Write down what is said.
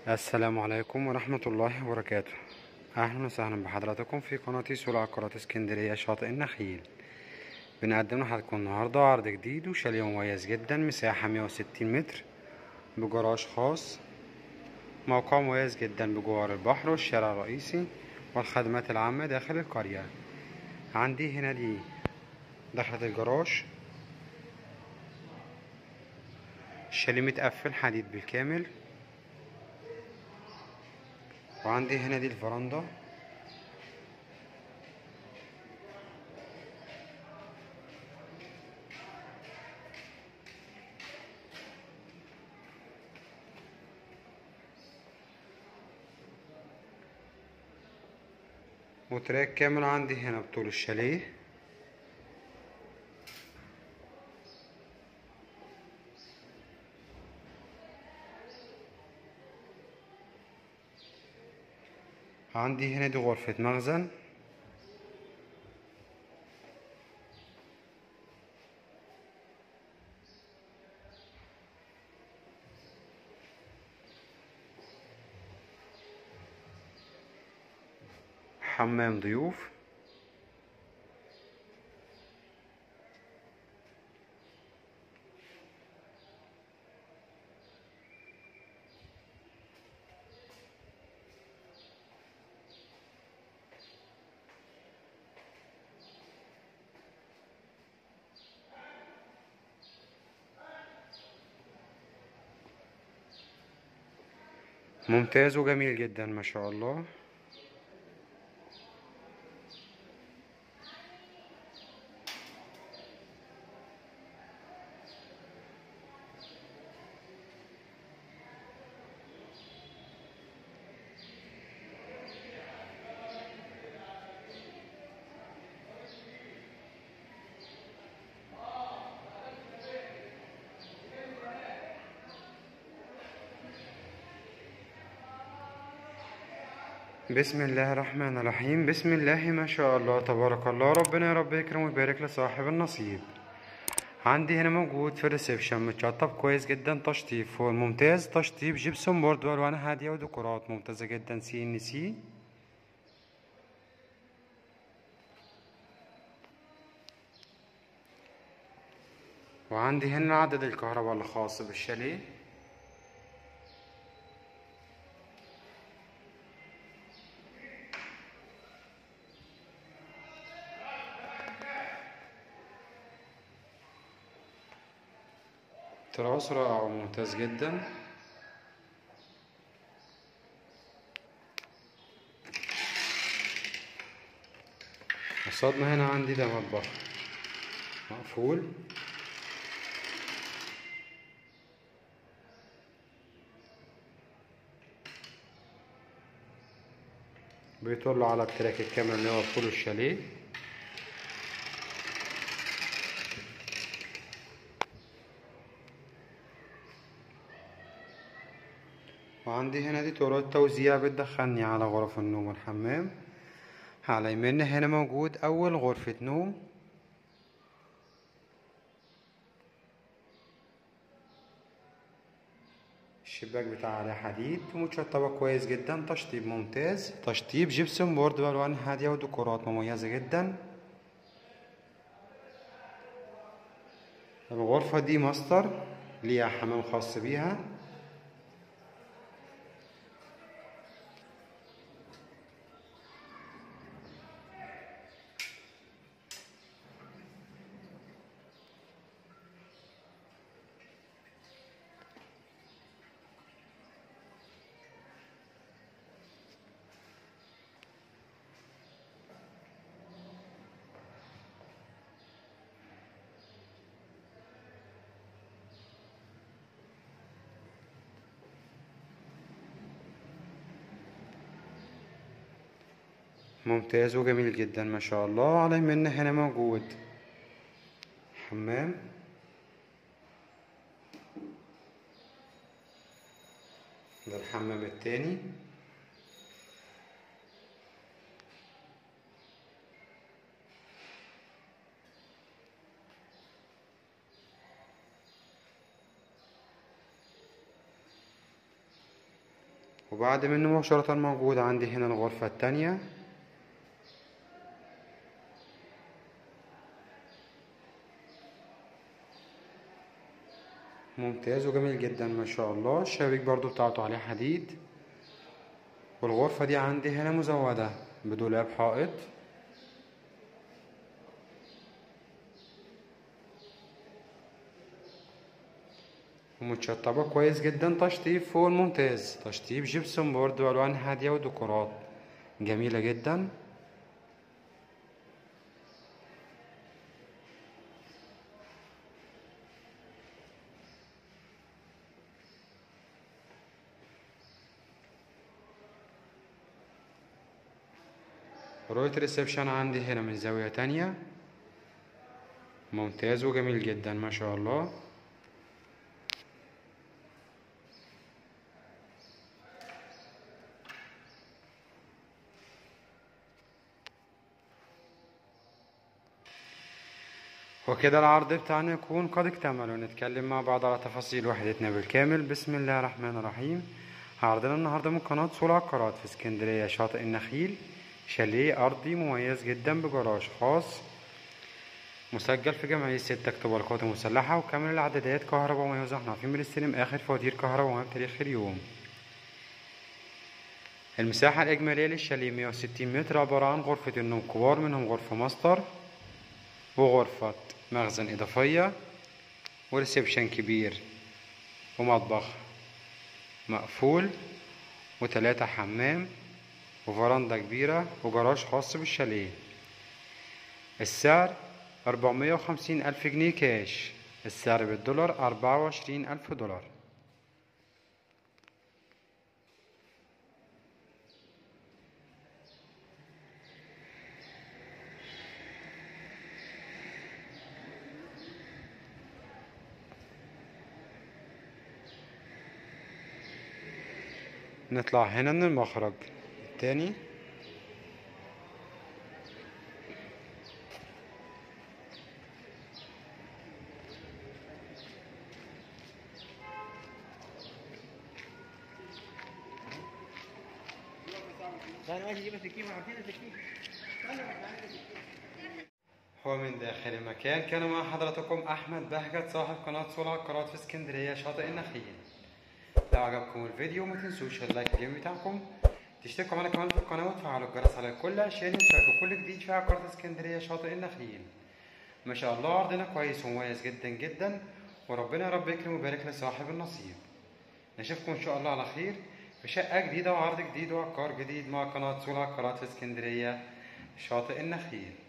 السلام عليكم ورحمة الله وبركاته أهلا وسهلا بحضراتكم في قناة سوق عقارات اسكندرية شاطئ النخيل بنقدم لحضراتكم النهاردة عرض جديد وشاليه مميز جدا مساحة 160 متر بجراج خاص موقع مميز جدا بجوار البحر والشارع الرئيسي والخدمات العامة داخل القرية عندي هنا دي دخلة الجراج الشاليه متقفل حديد بالكامل وعندي هنا دي الفرندا وتراك كامل عندي هنا بطول الشاليه عندي هنا دي غرفة مخزن حمام ضيوف ممتاز وجميل جدا ما شاء الله بسم الله الرحمن الرحيم بسم الله ما شاء الله تبارك الله ربنا يا رب يكرم ويبارك لصاحب النصيب عندي هنا موجود في الريسبشن متشطب كويس جدا تشطيب فوق ممتاز تشطيب جبسون بورد والوان هاديه وديكورات ممتازه جدا سي ان سي وعندي هنا عدد الكهرباء الخاص بالشاليه تراس رائع وممتاز جدا قصادنا هنا عندي ده مطبخ مقفول بيطل على التراك الكامل اللي هو طول الشاليه وعندي هنا دي طرق توزيع بتدخلني على غرف النوم والحمام على يميننا هنا موجود أول غرفة نوم الشباك بتاعها عليه حديد ومتشطبة كويس جدا تشطيب ممتاز تشطيب جبسون بورد بألوان هادية وديكورات مميزة جدا الغرفة دي ماستر ليها حمام خاص بيها ممتاز وجميل جدا ما شاء الله على يمنا هنا موجود حمام ده الحمام التاني وبعد منه مباشرة موجود عندي هنا الغرفة التانية ممتاز وجميل جدا ما شاء الله الشبابيك برضو بتاعته عليه حديد والغرفة دي عندي هنا مزودة بدولاب حائط ومتشطبة كويس جدا تشطيب فوق الممتاز تشطيب جبسون بورد وألوان هادية وديكورات جميلة جدا رؤية الريسبشن عندي هنا من زاوية تانية ممتاز وجميل جدا ما شاء الله وكده العرض بتاعنا يكون قد اكتمل ونتكلم مع بعض على تفاصيل وحدتنا بالكامل بسم الله الرحمن الرحيم عرضنا النهارده من قناة سول عقارات في اسكندرية شاطئ النخيل شاليه أرضي مميز جدا بجراج خاص مسجل في جمعية ستة أكتوبر القوات المسلحة وكامل الإعدادات كهرباء ومياه احنا عارفين بنستلم آخر فواتير كهرباء ومياه بتاريخ اليوم المساحة الإجمالية للشاليه 160 متر عبارة عن غرفة النوم كبار منهم غرفة ماستر وغرفة مخزن إضافية وريسبشن كبير ومطبخ مقفول وتلاتة حمام وفرندا كبيرة وجراج خاص بالشاليه السعر أربعمية وخمسين ألف جنيه كاش السعر بالدولار أربعة وعشرين ألف دولار نطلع هنا من المخرج التاني هو من داخل المكان كان مع حضراتكم احمد بهجت صاحب قناه سول عقارات في اسكندريه شاطئ النخيل لو عجبكم الفيديو ما تنسوش اللايك الجيم بتاعكم تشتركوا معانا كمان في القناه وتفعلوا الجرس على الكل عشان يوصلكوا كل جديد في عقارات اسكندريه شاطئ النخيل ما شاء الله عرضنا كويس ومميز جدا جدا وربنا يا رب يكرم ويبارك لصاحب النصيب نشوفكم ان شاء الله على خير في شقه جديده وعرض جديد وعقار جديد مع قناه سول عقارات في اسكندريه شاطئ النخيل